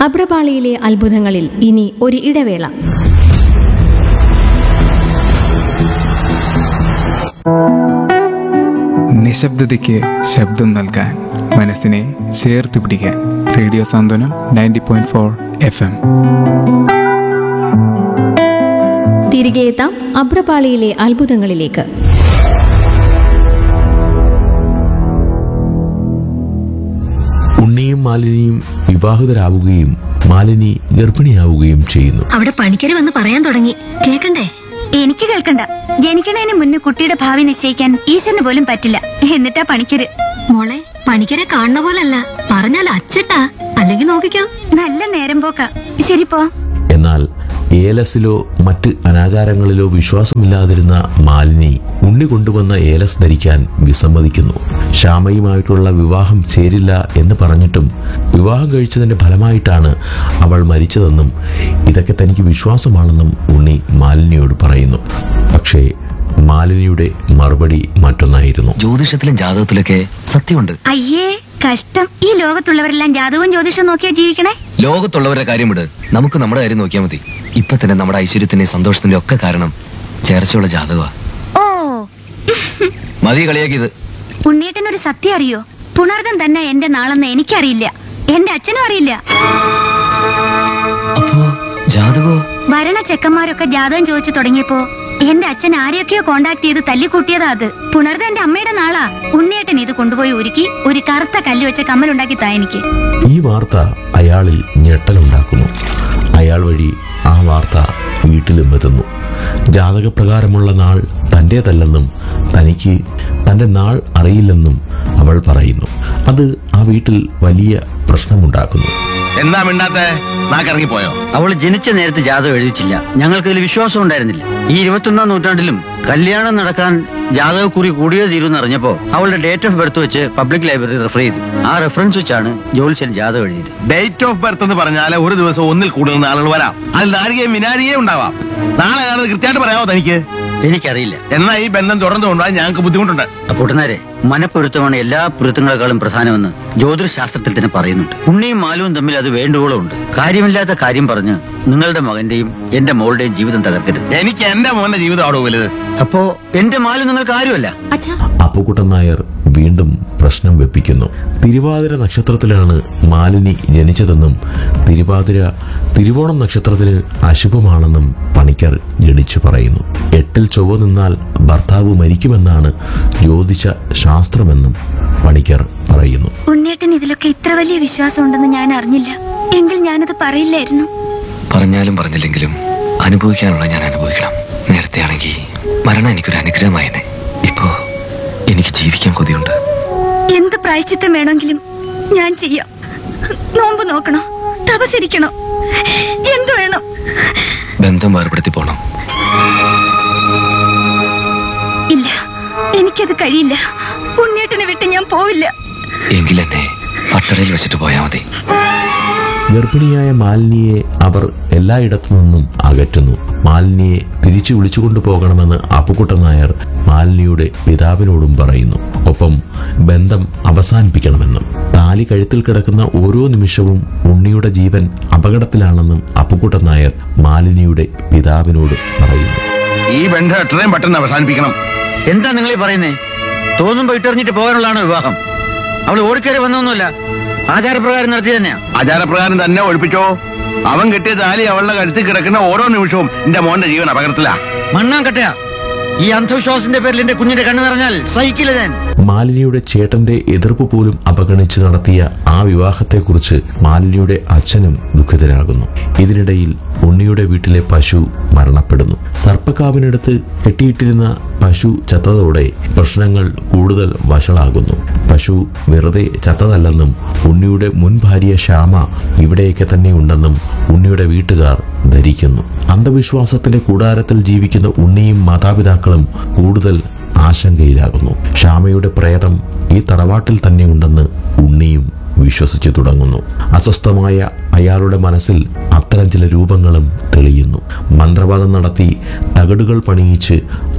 അബ്രപാളിയിലെ അത്ഭുതങ്ങളിൽ ഇനി ഒരു ഇടവേള നിശബ്ദതയ്ക്ക് ശബ്ദം നൽകാൻ മനസ്സിനെ ചേർത്ത് പിടിക്കാൻ radio Santhwanam ninety point four F M തിരികെ എത്താം അബ്രപാളിയിലെ അത്ഭുതങ്ങളിലേക്ക് ഉണ്ണിയും മാലിനിയും വിവാഹിതരാവുകയും മാലിനി ഗർഭിണിയാവുകയും ചെയ്യുന്നു അവിടെ പണിക്കര് വന്ന് പറയാൻ തുടങ്ങി കേക്കണ്ടേ എനിക്ക് കേൾക്കണ്ട ജനിക്കണേന് മുന്നേ കുട്ടിയുടെ ഭാവി നിശ്ചയിക്കാൻ ഈശ്വരന് പോലും പറ്റില്ല എന്നിട്ടാ പണിക്കര് മോളെ പണിക്കരെ കാണുന്ന പോലല്ല പറഞ്ഞാൽ അച്ചട്ടാ അല്ലെങ്കിൽ നോക്കിക്കോ നല്ല നേരം പോക്കാ ശരി പോ എന്നാൽ ഏലസിലോ മറ്റ് അനാചാരങ്ങളിലോ വിശ്വാസമില്ലാതിരുന്ന മാലിനി ഉണ്ണി കൊണ്ടുവന്ന ഏലസ് ധരിക്കാൻ വിസമ്മതിക്കുന്നു ശ്യാമയുമായിട്ടുള്ള വിവാഹം ചേരില്ല എന്ന് പറഞ്ഞിട്ടും വിവാഹം കഴിച്ചതിന്റെ ഫലമായിട്ടാണ് അവൾ മരിച്ചതെന്നും ഇതൊക്കെ തനിക്ക് വിശ്വാസമാണെന്നും ഉണ്ണി മാലിനിയോട് പറയുന്നു പക്ഷേ മാലിനിയുടെ മറുപടി മറ്റൊന്നായിരുന്നു ജ്യോതിഷത്തിലും ജാതകത്തിലൊക്കെ സത്യമുണ്ട് അയ്യേ കഷ്ടം ഈ ലോകത്തുള്ളവരെല്ലാം ജാതകവും ജ്യോതിഷവും നോക്കിയാ ജീവിക്കണേ ലോകത്തുള്ളവരുടെ കാര്യം വിട് നമുക്ക് നമ്മുടെ കാര്യം നോക്കിയാൽ മതി ഇപ്പൊ തന്നെ നമ്മുടെ ഐശ്വര്യത്തിന്റെ സന്തോഷത്തിന്റെ ഒക്കെ കാരണം ചേർച്ചയുള്ള ജാതകമാ ഓ മതി കളിയാക്കിയത് ഉണ്ണിയേട്ടനൊരു സത്യം അറിയോ പുണർദം തന്നെ എന്റെ നാളെന്ന് എനിക്കറിയില്ല എന്റെ അച്ഛനും അറിയില്ല അപ്പോ ജാതകോ ഭരണ ചെക്കന്മാരൊക്കെ ജാതകം ചോദിച്ചു തുടങ്ങിയപ്പോ എന്റെ അച്ഛൻ ആരെയൊക്കെയോ കോണ്ടാക്ട് ചെയ്ത് തല്ലിക്കൂട്ടിയതാ അത് പുണർദ എന്റെ അമ്മയുടെ നാളാ ഉണ്ണിയേട്ടൻ ഇത് കൊണ്ടുപോയി ഒരുക്കി ഒരു കറുത്ത കല്ല് വെച്ച കമ്മലുണ്ടാക്കി താ എനിക്ക് ഈ വാർത്ത അയാളിൽ ഞെട്ടലുണ്ടാക്കുന്നു അയാൾ വഴി ആ വാർത്ത വീട്ടിലും എത്തുന്നു ജാതകപ്രകാരമുള്ള നാൾ തൻ്റേതല്ലെന്നും തനിക്ക് തൻ്റെ നാൾ അറിയില്ലെന്നും അവൾ പറയുന്നു അത് ആ വീട്ടിൽ വലിയ പ്രശ്നമുണ്ടാക്കുന്നു എന്താ മിണ്ടാത്തെ നാക്കിറങ്ങിപ്പോയോ അവൾ ജനിച്ച നേരത്തെ ജാതകം എഴുതിച്ചില്ല ഞങ്ങൾക്ക് ഇതിൽ വിശ്വാസം ഉണ്ടായിരുന്നില്ല ഈ ഇരുപത്തൊന്നാം നൂറ്റാണ്ടിലും കല്യാണം നടക്കാൻ ജാതകക്കുറി കൂടിയേ തീരുമെന്ന് അറിഞ്ഞപ്പോ അവളുടെ ഡേറ്റ് ഓഫ് ബർത്ത് വെച്ച് പബ്ലിക് ലൈബ്രറി റെഫർ ചെയ്തു ആ റെഫറൻസ് വെച്ചാണ് ജോത്സ്യൻ ജാതകം എഴുതിയത് ഡേറ്റ് ഓഫ് ബർത്ത് എന്ന് പറഞ്ഞാൽ ഒരു ദിവസം ഒന്നിൽ കൂടുതൽ ആളുകൾ വരാം അതിൽ നാരികയും വിനാരികയും ഉണ്ടാവാം നാളെ ഞാനത് കൃത്യമായിട്ട് പറയാമോ തനിക്ക് എനിക്കറിയില്ല എന്നാ ഈ ബന്ധം തുറന്നു കൊണ്ടുപോകാൻ ഞങ്ങൾക്ക് ബുദ്ധിമുട്ടുണ്ട് പൊട്ടുന്നേരെ മനപ്പൊരുത്തമാണ് എല്ലാ പൊരുത്തങ്ങളെക്കാളും പ്രധാനമെന്ന് ജ്യോതിശാസ്ത്രത്തിൽ തന്നെ പറയുന്നുണ്ട് ഉണ്ണിയും മാലുവും തമ്മിൽ അത് വേണ്ടുവോളം ഉണ്ട് കാര്യമില്ലാത്ത കാര്യം പറഞ്ഞ് നിങ്ങളുടെ മകന്റെയും എന്റെ മോളുടെയും ജീവിതം തകർക്കരുത് എനിക്ക് എന്റെ മോന്റെ ജീവിതം അവിടെ വലുത് അപ്പോ എന്റെ മാലു നിങ്ങൾക്ക് ആരുമല്ല അച്ഛാ അപ്പുക്കുട്ടൻ നായർ വീണ്ടും പ്രശ്നം വെപ്പിക്കുന്നു തിരുവാതിര നക്ഷത്രത്തിലാണ് മാലിനി ജനിച്ചതെന്നും തിരുവാതിര തിരുവോണം നക്ഷത്രത്തിന് അശുഭമാണെന്നും പണിക്കർ ജടിച്ചു പറയുന്നു എട്ടിൽ ചൊവ്വ നിന്നാൽ ഭർത്താവ് മരിക്കുമെന്നാണ് ജ്യോതിഷ ശാസ്ത്രമെന്നും പണിക്കർ പറയുന്നു ഉണ്ണിയേട്ടൻ ഇതിലൊക്കെ ഇത്ര വലിയ വിശ്വാസം ഉണ്ടെന്ന് ഞാൻ അറിഞ്ഞില്ല എങ്കിൽ ഞാനത് പറയില്ലായിരുന്നു പറഞ്ഞാലും പറഞ്ഞില്ലെങ്കിലും അനുഭവിക്കാനുള്ള ഞാൻ അനുഭവിക്കണം നേരത്തെ ആണെങ്കിൽ മരണം എനിക്കൊരു അനുഗ്രഹമായേനെ ഇപ്പോ എനിക്ക് ജീവിക്കാൻ കൊതിയുണ്ട് എന്ത് പ്രായശ്ചിത്തം വേണമെങ്കിലും ഞാൻ ചെയ്യാം നോമ്പ് നോക്കണോ തപസിരിക്കണോ എന്തു വേണം ബന്ധം വേർപെടുത്തി പോണം ഇല്ല എനിക്കത് കഴിയില്ല ഉണ്ണിയേട്ടനെ വിട്ട് ഞാൻ പോവില്ല എങ്കിലെന്നെ പട്ടറയിൽ വെച്ചിട്ട് പോയാ മതി ഗർഭിണിയായ മാലിനിയെ അവർ എല്ലായിടത്തു നിന്നും അകറ്റുന്നു മാലിനിയെ തിരിച്ചു വിളിച്ചുകൊണ്ടു പോകണമെന്ന് അപ്പുക്കുട്ടൻ നായർ മാലിനിയുടെ പിതാവിനോടും പറയുന്നു ഒപ്പം ബന്ധം അവസാനിപ്പിക്കണമെന്നും താലി കഴുത്തിൽ കിടക്കുന്ന ഓരോ നിമിഷവും ഉണ്ണിയുടെ ജീവൻ അപകടത്തിലാണെന്നും അപ്പുക്കുട്ടൻ നായർ മാലിനിയുടെ പിതാവിനോട് പറയുന്നു ഈ ബന്ധം എത്രയും പെട്ടെന്ന് അവസാനിപ്പിക്കണം എന്താ നിങ്ങൾ ഈ പറയുന്നേ തോന്നുമ്പോ ഇട്ടെറിഞ്ഞിട്ട് പോകാനുള്ളതാണ് വിവാഹം അവൾ ഓടിക്കയറി വന്നൊന്നുമില്ല ആചാരപ്രകാരം നടത്തി തന്നെയാ ആചാരപ്രകാരം തന്നെ ഒഴിപ്പിച്ചോ അവൻ കെട്ടിയ താലി അവളുടെ കഴുത്തിൽ കിടക്കുന്ന ഓരോ നിമിഷവും എന്റെ മോന്റെ ജീവൻ അപകടത്തിലാ മണ്ണാൻ കട്ടയാ ഈ അന്ധവിശ്വാസത്തിന്റെ പേരിൽ എന്റെ കുഞ്ഞിന്റെ കണ്ണു നിറഞ്ഞാൽ സഹിക്കില്ല ഞാൻ മാലിനിയുടെ ചേട്ടന്റെ എതിർപ്പ് പോലും അവഗണിച്ച് നടത്തിയ ആ വിവാഹത്തെക്കുറിച്ച് മാലിനിയുടെ അച്ഛനും ദുഃഖിതരാകുന്നു ഇതിനിടയിൽ ഉണ്ണിയുടെ വീട്ടിലെ പശു മരണപ്പെടുന്നു സർപ്പക്കാവിനടുത്ത് കെട്ടിയിട്ടിരുന്ന പശു ചത്തതോടെ പ്രശ്നങ്ങൾ കൂടുതൽ വഷളാകുന്നു പശു വെറുതെ ചത്തതല്ലെന്നും ഉണ്ണിയുടെ മുൻ ഭാര്യ ശ്യാമ ഇവിടെയൊക്കെ തന്നെ ഉണ്ടെന്നും ഉണ്ണിയുടെ വീട്ടുകാർ ധരിക്കുന്നു അന്ധവിശ്വാസത്തിന്റെ കൂടാരത്തിൽ ജീവിക്കുന്ന ഉണ്ണിയും മാതാപിതാക്കളും കൂടുതൽ ആശങ്കയിലാകുന്നു ശ്യാമയുടെ പ്രേതം ഈ തറവാട്ടിൽ തന്നെ ഉണ്ടെന്ന് ഉണ്ണിയും വിശ്വസിച്ചു തുടങ്ങുന്നു അസ്വസ്ഥമായ അയാളുടെ മനസ്സിൽ അത്തരം ചില രൂപങ്ങളും തെളിയുന്നു മന്ത്രവാദം നടത്തി തകടുകൾ പണിയിച്ച്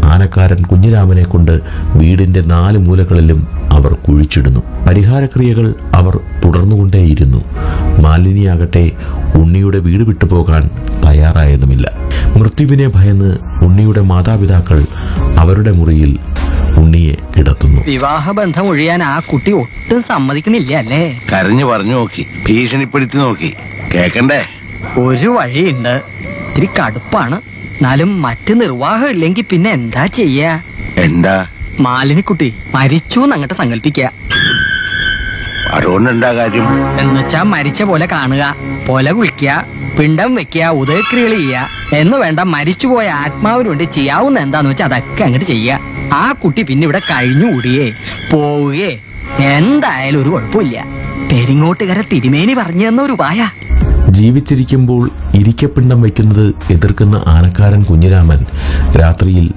ആനക്കാരൻ കുഞ്ഞിരാമനെ കൊണ്ട് വീടിന്റെ നാല് മൂലകളിലും അവർ കുഴിച്ചിടുന്നു പരിഹാരക്രിയകൾ അവർ തുടർന്നുകൊണ്ടേയിരുന്നു മാലിനിയാകട്ടെ ഉണ്ണിയുടെ വീട് വിട്ടുപോകാൻ തയ്യാറായതുമില്ല മൃത്യുവിനെ ഭയന്ന് ഉണ്ണിയുടെ മാതാപിതാക്കൾ അവരുടെ മുറിയിൽ ഉണ്ണിയെ കിടത്തുന്നു വിവാഹബന്ധം ഒഴിയാൻ ആ കുട്ടി ഒട്ടും സമ്മതിക്കണില്ല അല്ലേ കരഞ്ഞു പറഞ്ഞു നോക്കി ഭീഷണിപ്പെടുത്തി നോക്കി കേക്കണ്ടേ ഒരു വഴിയുണ്ട് ഇത്തിരി കടുപ്പാണ് എന്നാലും മറ്റ് നിർവാഹം ഇല്ലെങ്കിൽ പിന്നെ എന്താ ചെയ്യാ എന്താ മാലിനിക്കുട്ടി മരിച്ചു എന്നങ്ങട്ട് സങ്കല്പിക്കുക അതുകൊണ്ടെന്താ കാര്യം എന്നുവെച്ചാ മരിച്ച പോലെ കാണുക പൊല കുളിക്കുക പിണ്ടം വെക്കുക ഉദയക്രിയകൾ ചെയ്യുക എന്ന് വേണ്ട മരിച്ചുപോയ ആത്മാവിന് വേണ്ടി ചെയ്യാവുന്ന എന്താന്ന് വെച്ചാൽ അതൊക്കെ അങ്ങോട്ട് ചെയ്യുക ആ കുട്ടി പിന്നെ ഇവിടെ കഴിഞ്ഞുകൂടിയേ പോവുകയെ എന്തായാലും ഒരു കുഴപ്പമില്ല പെരിങ്ങോട്ടുകര തിരുമേനി പറഞ്ഞു തന്ന ഒരു ഉപായ ജീവിച്ചിരിക്കുമ്പോൾ ഇരിക്കപ്പിണ്ടം വയ്ക്കുന്നത് എതിർക്കുന്ന ആനക്കാരൻ കുഞ്ഞിരാമൻ രാത്രിയിൽ